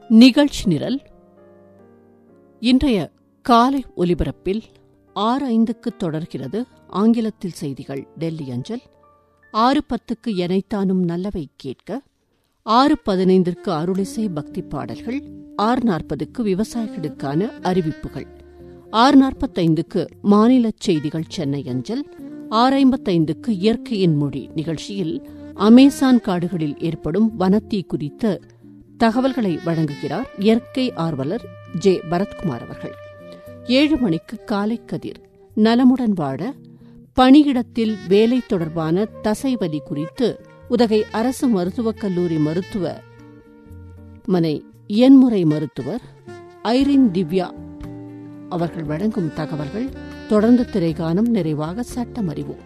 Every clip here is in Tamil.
நிகழ்ச்சி நிரல் இன்றைய காலை ஒலிபரப்பில் ஆறு ஐந்துக்கு தொடர்கிறது ஆங்கிலத்தில் செய்திகள் டெல்லி அஞ்சல் ஆறு பத்துக்கு எனைத்தானும் நல்லவை கேட்க ஆறு பதினைந்திற்கு அருளிசை பக்தி பாடல்கள் ஆறு நாற்பதுக்கு விவசாயிகளுக்கான அறிவிப்புகள் ஆறு நாற்பத்தைந்துக்கு மாநில செய்திகள் சென்னை அஞ்சல் ஆறு ஐம்பத்தைந்துக்கு இயற்கையின் மொழி நிகழ்ச்சியில் அமேசான் காடுகளில் ஏற்படும் வனத்தீ குறித்த தகவல்களை வழங்குகிறார் இயற்கை ஆர்வலர் ஜே பரத்குமார் அவர்கள் ஏழு மணிக்கு காலை கதிர் நலமுடன் வாழ பணியிடத்தில் வேலை தொடர்பான தசைவலி குறித்து உதகை அரசு மருத்துவக் கல்லூரி மருத்துவ மனை இயன்முறை மருத்துவர் ஐரின் திவ்யா அவர்கள் வழங்கும் தகவல்கள் தொடர்ந்து திரைகானம் நிறைவாக சட்டம் அறிவோம்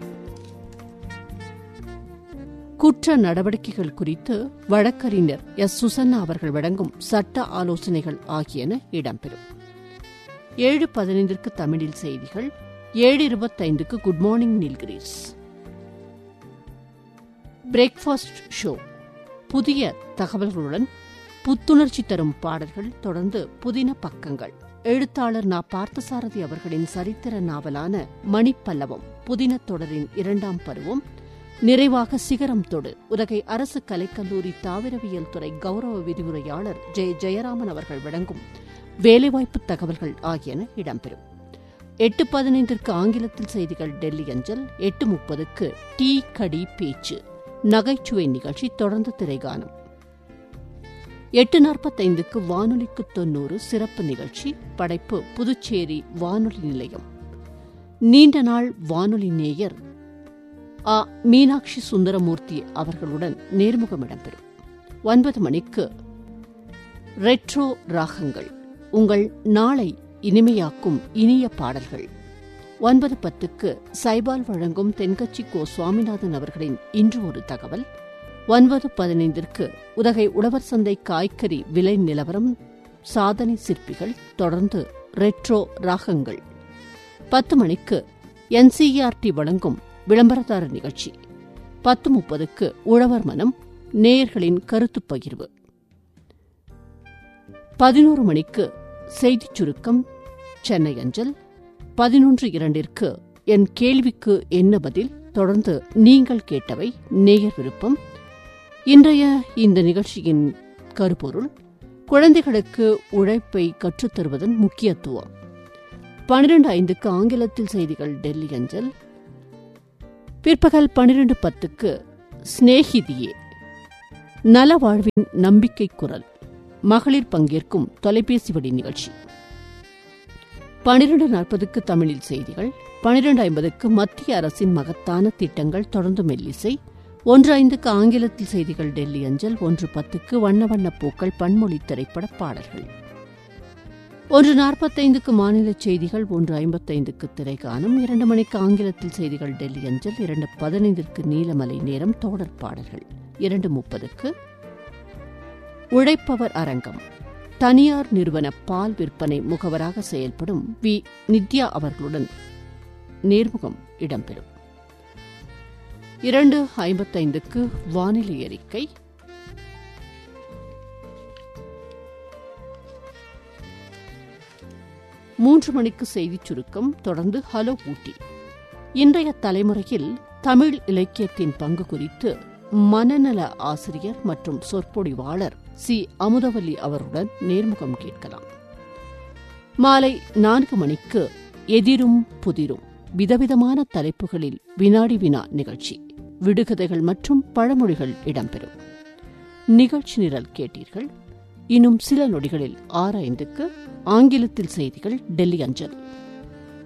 குற்ற நடவடிக்கைகள் குறித்து வழக்கறிஞர் எஸ் சுசன்னா அவர்கள் வழங்கும் சட்ட ஆலோசனைகள் ஆகியன இடம்பெறும் ஏழு பதினைந்திற்கு தமிழில் செய்திகள் ஏழு இருபத்தைந்துக்கு good morning Nilgiris breakfast show புதிய தகவல்களுடன் புத்துணர்ச்சி தரும் பாடல்கள் தொடர்ந்து புதின பக்கங்கள் எழுத்தாளர் நா பார்த்தசாரதி அவர்களின் சரித்திர நாவலான மணிப்பல்லவம் புதின தொடரின் இரண்டாம் பருவம் நிறைவாக சிகரம் தொடு உதகை அரசு கலைக்கல்லூரி தாவரவியல் துறை கௌரவ விரிவுரையாளர் ஜெய ஜெயராமன் அவர்கள் வழங்கும் வேலைவாய்ப்பு தகவல்கள் ஆகியன இடம்பெறும் எட்டு பதினைந்திற்கு ஆங்கிலத்தில் செய்திகள் டெல்லி அஞ்சல் எட்டு முப்பதுக்கு டீ கடி பேச்சு நகைச்சுவை நிகழ்ச்சி தொடர்ந்து திரைகானம் எட்டு நாற்பத்தைந்துக்கு வானொலிக்கு தொன்னூறு சிறப்பு நிகழ்ச்சி படைப்பு புதுச்சேரி வானொலி நிலையம் நீண்ட நாள் வானொலி நேயர் ஆ மீனாட்சி சுந்தரமூர்த்தி அவர்களுடன் நேர்முகம் இடம்பெறும் ஒன்பது மணிக்கு ரெட்ரோ ராகங்கள் உங்கள் நாளை இனிமையாக்கும் இனிய பாடல்கள் ஒன்பது பத்துக்கு சைபால் வழங்கும் தென்கட்சி கோ சுவாமிநாதன் அவர்களின் இன்று ஒரு தகவல் ஒன்பது பதினைந்திற்கு உதகை உழவர் சந்தை காய்கறி விலை நிலவரம் சாதனை சிற்பிகள் தொடர்ந்து ரெட்ரோ ராகங்கள் பத்து மணிக்கு என்சிஆர்டி வழங்கும் விளம்பரதார நிகழ்ச்சி பத்து முப்பதுக்கு உழவர் மனம் நேயர்களின் கருத்து பகிர்வு பதினோரு மணிக்கு செய்திச் சுருக்கம் சென்னை அஞ்சல் பதினொன்று இரண்டிற்கு என் கேள்விக்கு என்ன பதில் தொடர்ந்து நீங்கள் கேட்டவை நேயர் விருப்பம் இன்றைய இந்த நிகழ்ச்சியின் கருப்பொருள் குழந்தைகளுக்கு உழைப்பை கற்றுத்தருவதன் முக்கியத்துவம் பனிரெண்டு ஐந்துக்கு ஆங்கிலத்தில் செய்திகள் டெல்லி அஞ்சல் பிற்பகல் பனிரெண்டு பத்துக்கு ஸ்நேகிதியே நல வாழ்வின் நம்பிக்கை குரல் மகளிர் பங்கேற்கும் தொலைபேசி வழி நிகழ்ச்சி பனிரெண்டு நாற்பதுக்கு தமிழில் செய்திகள் பனிரெண்டு ஐம்பதுக்கு மத்திய அரசின் மகத்தான திட்டங்கள் தொடர்ந்து மெல்லிசை ஒன்று ஐந்துக்கு ஆங்கிலத்தில் செய்திகள் டெல்லி அஞ்சல் ஒன்று பத்துக்கு வண்ண வண்ண பூக்கள் பன்மொழி திரைப்பட பாடல்கள் ஒன்று நாற்பத்தைந்துக்கு மாநில செய்திகள் ஒன்று ஐம்பத்தைந்துக்கு திரைகானம் இரண்டு மணிக்கு ஆங்கிலத்தில் செய்திகள் டெல்லி அஞ்சல் இரண்டு பதினைந்திற்கு நீலமலை நேரம் தோடர் பாடல்கள் இரண்டு முப்பதுக்கு உழைப்பவர் அரங்கம் தனியார் நிறுவன பால் விற்பனை முகவராக செயல்படும் வி நித்யா அவர்களுடன் நேர்முகம் இடம்பெறும் இரண்டு ஐம்பத்தைந்துக்கு வானிலை அறிக்கை மூன்று மணிக்கு செய்திச் சுருக்கம் தொடர்ந்து ஹலோ ஊட்டி இன்றைய தலைமுறையில் தமிழ் இலக்கியத்தின் பங்கு குறித்து மனநல ஆசிரியர் மற்றும் சொற்பொழிவாளர் சி அமுதவல்லி அவருடன் நேர்முகம் கேட்கலாம் மாலை நான்கு மணிக்கு எதிரும் புதிரும் விதவிதமான தலைப்புகளில் வினாடி வினா நிகழ்ச்சி விடுகதைகள் மற்றும் பழமொழிகள் இடம்பெறும் நிகழ்ச்சி நிரல் கேட்டீர்கள் இன்னும் சில நொடிகளில் ஆறு ஐந்துக்கு ஆங்கிலத்தில் செய்திகள் டெல்லி அஞ்சல்